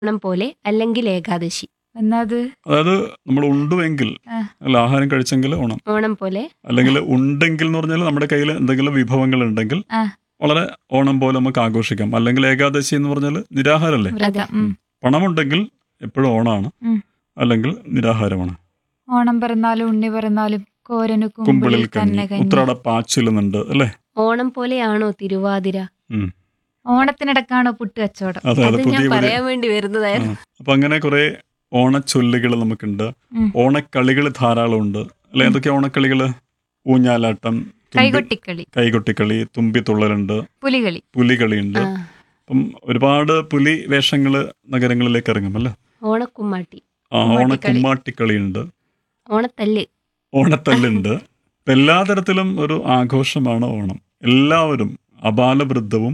ഓണം പോലെ അല്ലെങ്കിൽ ഏകാദശി എന്നാ അത് അതായത് നമ്മൾ ഉണ്ടുവെങ്കിൽ ആ. അല്ല ആഹാരം കഴിച്ചെങ്കിൽ ഓണം ഓണം പോലെ അല്ലെങ്കിൽ ഉണ്ടെങ്കിൽ എന്ന് പറഞ്ഞാൽ നമ്മുടെ കയ്യിൽ എന്തെങ്കിലും വിഭവങ്ങൾ ഉണ്ടെങ്കിൽ ആ. വളരെ ഓണം പോലെ നമുക്ക് ആഘോഷിക്കാം അല്ലെങ്കിൽ ഏകാദശി എന്ന് പറഞ്ഞാൽ നിരാഹാരമല്ലേ വ്രതം ഉം. പണമുണ്ടെങ്കിൽ എപ്പോഴും ഓണമാണ് ഉം. അല്ലെങ്കിൽ നിരാഹാരമാണ് ഓണം പിറന്നാലും ഉണ്ണി പിറന്നാലും കോരനു കുമ്പിളിൽ കുമ്പിളിൽ കഞ്ഞി തന്നെ കഞ്ഞി ഉത്രാട പാച്ചിലുന്നുണ്ട് അല്ലേ ഓണം പോലെയാണോ തിരുവാതിര ഉം. ഓണത്തിനിടക്കാണോ പുട്ട് കച്ചവടം അതെ അത് അതെ ഞാൻ പുതിയ പുതിയ പറയാൻ വേണ്ടി വരുന്നതായിരുന്നു ആ. അപ്പൊ അങ്ങനെ കുറെ ഓണച്ചൊല്ലുകൾ നമുക്കുണ്ട് ഉം. ഓണക്കളികൾ ധാരാളം ഉണ്ട് അല്ലെ എന്തൊക്കെ ഓണക്കളികള് ഊഞ്ഞാലാട്ടം തുമ്പി- കൈകൊട്ടിക്കളി കൈകൊട്ടിക്കളി തുമ്പിത്തുള്ളലുണ്ട് പുലികളി പുലികളിയുണ്ട് ആ, അപ്പം ഒരുപാട് പുലി വേഷങ്ങള് നഗരങ്ങളിലേക്ക് ഇറങ്ങും അല്ലേ ഓണക്കുമ്മാട്ടി ആ കുമ്മാട്ടിക്കളി. ഓണക്കുമ്മാട്ടിക്കളിയുണ്ട് ഓണത്തല്ല് ഓണത്തല്ലുണ്ട് ഇപ്പം എല്ലാ തരത്തിലും ഒരു ആഘോഷമാണ് ഓണം എല്ലാവരും അപാലവൃദ്ധവും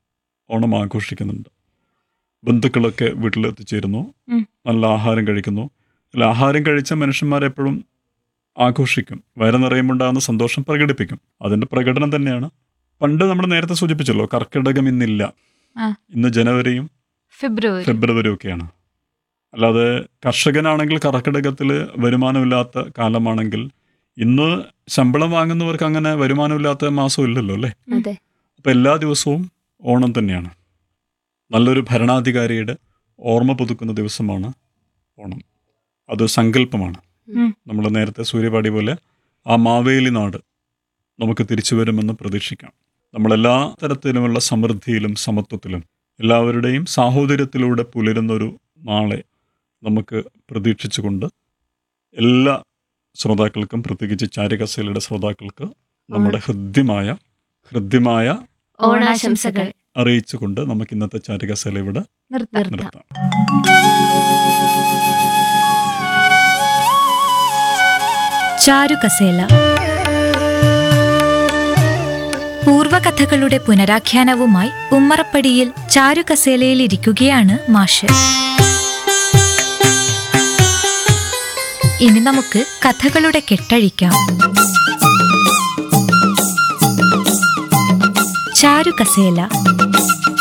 ഓണം ആഘോഷിക്കുന്നുണ്ട് ബന്ധുക്കളൊക്കെ വീട്ടിൽ എത്തിച്ചേരുന്നു ഉം. നല്ല ആഹാരം കഴിക്കുന്നു അല്ല ആഹാരം കഴിച്ച മനുഷ്യന്മാരെപ്പോഴും ആഘോഷിക്കും വയറ് നിറയുമുണ്ടാകുന്ന സന്തോഷം പ്രകടിപ്പിക്കും അതിന്റെ പ്രകടനം തന്നെയാണ് പണ്ട് നമ്മൾ നേരത്തെ സൂചിപ്പിച്ചല്ലോ കർക്കിടകം ഇന്നില്ല ആ. ഇന്ന് ജനുവരിയും ഫെബ്രുവരി ഫെബ്രുവരിയും ഒക്കെയാണ് അല്ലാതെ കർഷകനാണെങ്കിൽ കർക്കിടകത്തിൽ വരുമാനമില്ലാത്ത കാലമാണെങ്കിൽ ഇന്ന് ശമ്പളം വാങ്ങുന്നവർക്ക് അങ്ങനെ വരുമാനമില്ലാത്ത മാസം ഇല്ലല്ലോ അല്ലേ അതെ അപ്പം എല്ലാ ദിവസവും ഓണം തന്നെയാണ് നല്ലൊരു ഭരണാധികാരിയുടെ ഓർമ്മ പുതുക്കുന്ന ദിവസമാണ് ഓണം അത് സങ്കല്പമാണ് ഉം. നമ്മൾ നേരത്തെ സൂര്യപാടി പോലെ ആ മാവേലി നാട് നമുക്ക് തിരിച്ചു വരുമെന്ന് പ്രതീക്ഷിക്കാം നമ്മളെല്ലാ തരത്തിലുമുള്ള സമൃദ്ധിയിലും സമത്വത്തിലും എല്ലാവരുടെയും സാഹോദര്യത്തിലൂടെ പുലരുന്നൊരു നാളെ നമുക്ക് പ്രതീക്ഷിച്ചുകൊണ്ട് എല്ലാ ശ്രോതാക്കൾക്കും പ്രത്യേകിച്ച് ചാരികസേലയുടെ ശ്രോതാക്കൾക്ക് നമ്മുടെ ഹൃദ്യമായ ഹൃദ്യമായ ഓണാശംസകൾ അറിയിച്ചുകൊണ്ട് നമുക്ക് ഇന്നത്തെ ചാരികസേല ഇവിടെ നിർത്താം നിർത്താം നിർത്താം ചാരുകസേല പൂർവകഥകളുടെ പുനരാഖ്യാനവുമായി ഉമ്മറപ്പടിയിൽ ചാരുകസേലയിൽ ഇരിക്കുകയാണ് മാഷ് ഇനി നമുക്ക് കഥകളുടെ കെട്ടഴിക്കാം ചാരുകസേല